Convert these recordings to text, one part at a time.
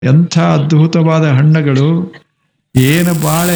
ಎಂಥ ಅದ್ಭುತವಾದ ಹಣ್ಣುಗಳು ಏನು ಬಾಳೆ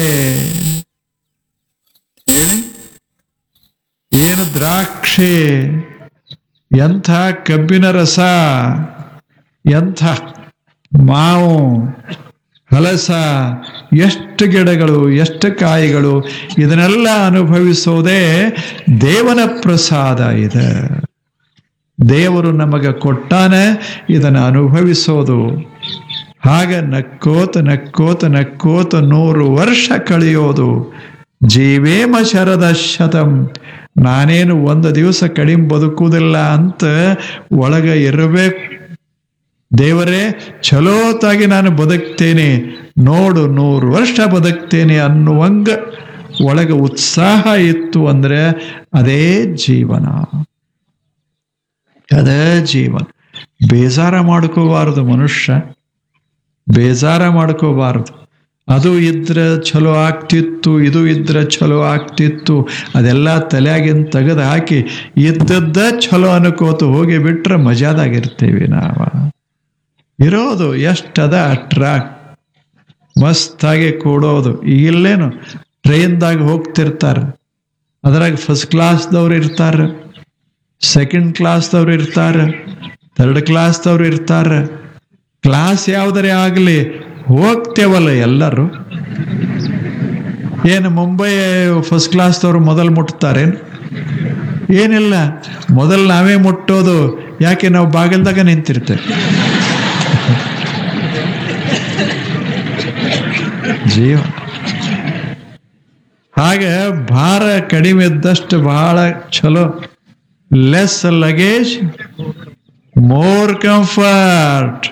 ಹೇಳಿ ಏನು ದ್ರಾಕ್ಷಿ ಎಂಥ ಕಬ್ಬಿನ ರಸ ಎಂಥ ಮಾವು ಹಲಸ ಎಷ್ಟು ಗಿಡಗಳು ಎಷ್ಟು ಕಾಯಿಗಳು ಇದನ್ನೆಲ್ಲ ಅನುಭವಿಸೋದೇ ದೇವನ ಪ್ರಸಾದ ಇದೆ ದೇವರು ನಮಗೆ ಕೊಟ್ಟಾನೆ ಇದನ್ನು ಅನುಭವಿಸೋದು ಹಾಗ ನಕ್ಕೋತ ನಕ್ಕೋತ ನಕ್ಕೋತ ನೂರು ವರ್ಷ ಕಳೆಯೋದು ಜೀವೇಮ ಶರದ ಶತಂ ನಾನೇನು ಒಂದು ದಿವಸ ಕಡಿಮೆ ಬದುಕುವುದಿಲ್ಲ ಅಂತ ಒಳಗ ಇರಬೇಕು ದೇವರೇ ಚಲೋತಾಗಿ ನಾನು ಬದುಕ್ತೇನೆ ನೋಡು ನೂರು ವರ್ಷ ಬದುಕ್ತೇನೆ ಅನ್ನುವಂಗ ಒಳಗೆ ಉತ್ಸಾಹ ಇತ್ತು ಅಂದ್ರೆ ಅದೇ ಜೀವನ ಅದೇ ಜೀವನ ಬೇಜಾರ ಮಾಡ್ಕೋಬಾರದು ಮನುಷ್ಯ ಬೇಜಾರ ಮಾಡ್ಕೋಬಾರದು ಅದು ಇದ್ರೆ ಚಲೋ ಆಗ್ತಿತ್ತು ಇದು ಇದ್ರೆ ಚಲೋ ಆಗ್ತಿತ್ತು ಅದೆಲ್ಲ ತಲೆಯಾಗಿನ ತೆಗೆದು ಹಾಕಿ ಇದ್ದದ್ದ ಚಲೋ ಅನ್ಕೋತ ಹೋಗಿ ಬಿಟ್ರೆ ಮಜಾದಾಗಿರ್ತೀವಿ ನಾವು ಇರೋದು ಎಷ್ಟದ ಅಟ್ರಾಕ್ಟ್ ಮಸ್ತಾಗಿ ಕೂಡೋದು ಇಲ್ಲೇನು ಟ್ರೈನ್ದಾಗ ಹೋಗ್ತಿರ್ತಾರೆ ಅದ್ರಾಗ ಫಸ್ಟ್ ಕ್ಲಾಸ್ದವ್ರು ಇರ್ತಾರೆ ಸೆಕೆಂಡ್ ಕ್ಲಾಸ್ದವ್ರು ಇರ್ತಾರೆ ಥರ್ಡ್ ಕ್ಲಾಸ್ದವ್ರು ಇರ್ತಾರೆ ಕ್ಲಾಸ್ ಯಾವುದರೇ ಆಗಲಿ ಹೋಗ್ತೇವಲ್ಲ ಎಲ್ಲರೂ ಏನು ಮುಂಬೈ ಫಸ್ಟ್ ಕ್ಲಾಸ್ದವ್ರು ಮೊದಲು ಮುಟ್ತಾರೇನು ಏನಿಲ್ಲ ಮೊದಲು ನಾವೇ ಮುಟ್ಟೋದು ಯಾಕೆ ನಾವು ಬಾಗಿಲ್ದಾಗ ನಿಂತಿರ್ತೇವೆ ಜೀವ ಹಾಗೆ ಭಾರ ಕಡಿಮೆ ಇದ್ದಷ್ಟು ಬಹಳ ಚಲೋ ಲೆಸ್ ಲಗೇಜ್ ಮೋರ್ ಕಂಫರ್ಟ್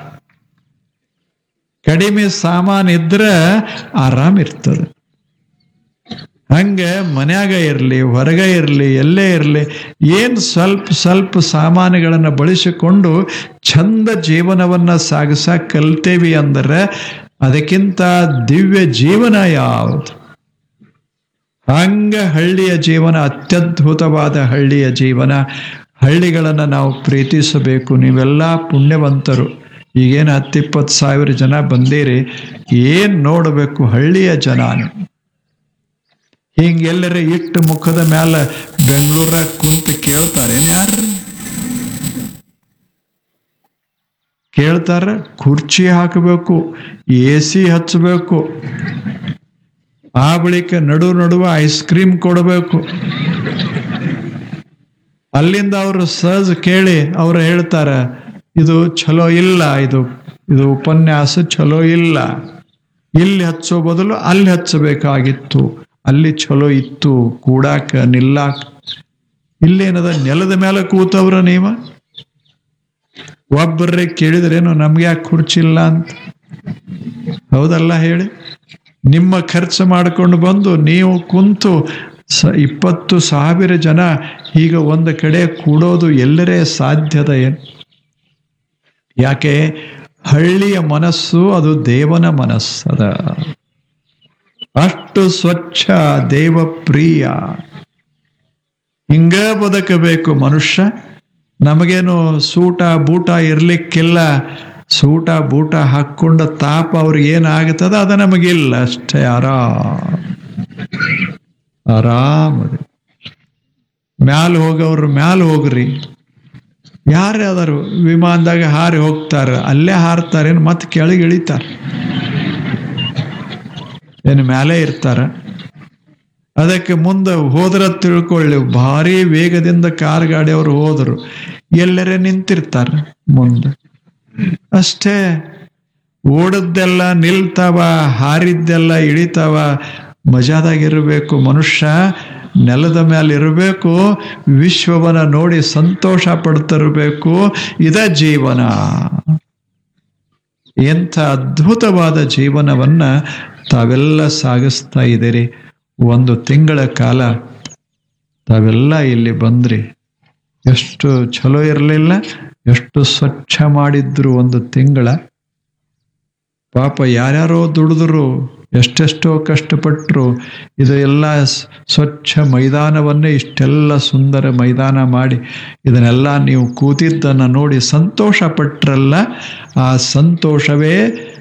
ಕಡಿಮೆ ಸಾಮಾನು ಇದ್ರೆ ಆರಾಮ್ ಇರ್ತದೆ ಹಂಗೆ ಮನ್ಯಾಗ ಇರಲಿ ಹೊರಗ ಇರಲಿ ಎಲ್ಲೇ ಇರಲಿ ಏನು ಸ್ವಲ್ಪ ಸ್ವಲ್ಪ ಸಾಮಾನುಗಳನ್ನು ಬಳಸಿಕೊಂಡು ಚಂದ ಜೀವನವನ್ನ ಸಾಗಿಸಕ್ ಕಲ್ತೇವಿ ಅಂದ್ರೆ ಅದಕ್ಕಿಂತ ದಿವ್ಯ ಜೀವನ ಯಾವುದು ಹಂಗ ಹಳ್ಳಿಯ ಜೀವನ ಅತ್ಯದ್ಭುತವಾದ ಹಳ್ಳಿಯ ಜೀವನ ಹಳ್ಳಿಗಳನ್ನು ನಾವು ಪ್ರೀತಿಸಬೇಕು ನೀವೆಲ್ಲ ಪುಣ್ಯವಂತರು ಈಗೇನು ಹತ್ತಿಪ್ಪತ್ತು ಸಾವಿರ ಜನ ಬಂದೀರಿ ಏನ್ ನೋಡಬೇಕು ಹಳ್ಳಿಯ ಜನ ಹಿಂಗೆಲ್ಲರ ಇಟ್ಟು ಮುಖದ ಮ್ಯಾಲ ಬೆಂಗಳೂರಾಗ ಕುಂತು ಕೇಳ್ತಾರೆ ಯಾರು ಕೇಳ್ತಾರ ಕುರ್ಚಿ ಹಾಕಬೇಕು ಎ ಸಿ ಹಚ್ಚಬೇಕು ಆ ಬಳಿಕ ನಡು ನಡುವ ಐಸ್ ಕ್ರೀಮ್ ಕೊಡಬೇಕು ಅಲ್ಲಿಂದ ಅವರು ಸಹಜ ಕೇಳಿ ಅವ್ರು ಹೇಳ್ತಾರ ಇದು ಚಲೋ ಇಲ್ಲ ಇದು ಇದು ಉಪನ್ಯಾಸ ಚಲೋ ಇಲ್ಲ ಇಲ್ಲಿ ಹಚ್ಚೋ ಬದಲು ಅಲ್ಲಿ ಹಚ್ಚಬೇಕಾಗಿತ್ತು ಅಲ್ಲಿ ಚಲೋ ಇತ್ತು ಕೂಡಾಕ ನಿಲ್ಲಾಕ ಇಲ್ಲೇನದ ನೆಲದ ಮೇಲೆ ಕೂತವ್ರ ನೀವ ಒಬ್ಬರೇ ಕೇಳಿದ್ರೇನು ನಮ್ಗೆ ಯಾಕೆ ಕುರ್ಚಿಲ್ಲ ಅಂತ ಹೌದಲ್ಲ ಹೇಳಿ ನಿಮ್ಮ ಖರ್ಚು ಮಾಡಿಕೊಂಡು ಬಂದು ನೀವು ಕುಂತು ಸ ಇಪ್ಪತ್ತು ಸಾವಿರ ಜನ ಈಗ ಒಂದು ಕಡೆ ಕೂಡೋದು ಎಲ್ಲರೇ ಸಾಧ್ಯದ ಏನು ಯಾಕೆ ಹಳ್ಳಿಯ ಮನಸ್ಸು ಅದು ದೇವನ ಮನಸ್ಸದ ಅಷ್ಟು ಸ್ವಚ್ಛ ದೇವಪ್ರಿಯ ಹಿಂಗ ಬದುಕಬೇಕು ಮನುಷ್ಯ ನಮಗೇನು ಸೂಟ ಬೂಟ ಇರ್ಲಿಕ್ಕಿಲ್ಲ ಸೂಟ ಬೂಟ ಹಾಕ್ಕೊಂಡ ತಾಪ ಅವ್ರಿಗೆ ಏನಾಗುತ್ತದ ಅದ ನಮಗಿಲ್ಲ ಅಷ್ಟೇ ಆರಾಮ್ ಆರಾಮದಿ ಮ್ಯಾಲ ಹೋಗವ್ರು ಮ್ಯಾಲ ಹೋಗ್ರಿ ಯಾರು ಅದಾರು ವಿಮಾನದಾಗ ಹಾರಿ ಹೋಗ್ತಾರ ಅಲ್ಲೇ ಹಾರ್ತಾರೇನು ಮತ್ತೆ ಕೆಳಗೆ ಇಳಿತಾರ ಏನು ಮ್ಯಾಲೆ ಇರ್ತಾರ ಅದಕ್ಕೆ ಮುಂದೆ ಹೋದ್ರ ತಿಳ್ಕೊಳ್ಳಿ ಭಾರಿ ವೇಗದಿಂದ ಕಾರ್ ಗಾಡಿಯವರು ಹೋದರು ಎಲ್ಲರೇ ನಿಂತಿರ್ತಾರ ಮುಂದೆ ಅಷ್ಟೇ ಓಡದ್ದೆಲ್ಲ ನಿಲ್ತಾವ ಹಾರಿದ್ದೆಲ್ಲ ಇಳಿತಾವ ಮಜಾದಾಗಿರಬೇಕು ಮನುಷ್ಯ ನೆಲದ ಮೇಲೆ ಇರಬೇಕು ವಿಶ್ವವನ್ನ ನೋಡಿ ಸಂತೋಷ ಪಡ್ತಿರ್ಬೇಕು ಇದ ಜೀವನ ಎಂಥ ಅದ್ಭುತವಾದ ಜೀವನವನ್ನ ತಾವೆಲ್ಲ ಸಾಗಿಸ್ತಾ ಇದ್ದೀರಿ ಒಂದು ತಿಂಗಳ ಕಾಲ ತಾವೆಲ್ಲ ಇಲ್ಲಿ ಬಂದ್ರಿ ಎಷ್ಟು ಚಲೋ ಇರಲಿಲ್ಲ ಎಷ್ಟು ಸ್ವಚ್ಛ ಮಾಡಿದ್ರು ಒಂದು ತಿಂಗಳ ಪಾಪ ಯಾರ್ಯಾರೋ ದುಡಿದ್ರು ಎಷ್ಟೆಷ್ಟೋ ಕಷ್ಟಪಟ್ಟರು ಇದು ಎಲ್ಲ ಸ್- ಸ್ವಚ್ಛ ಮೈದಾನವನ್ನೇ ಇಷ್ಟೆಲ್ಲ ಸುಂದರ ಮೈದಾನ ಮಾಡಿ ಇದನ್ನೆಲ್ಲ ನೀವು ಕೂತಿದ್ದನ್ನು ನೋಡಿ ಸಂತೋಷ ಪಟ್ರಲ್ಲ ಆ ಸಂತೋಷವೇ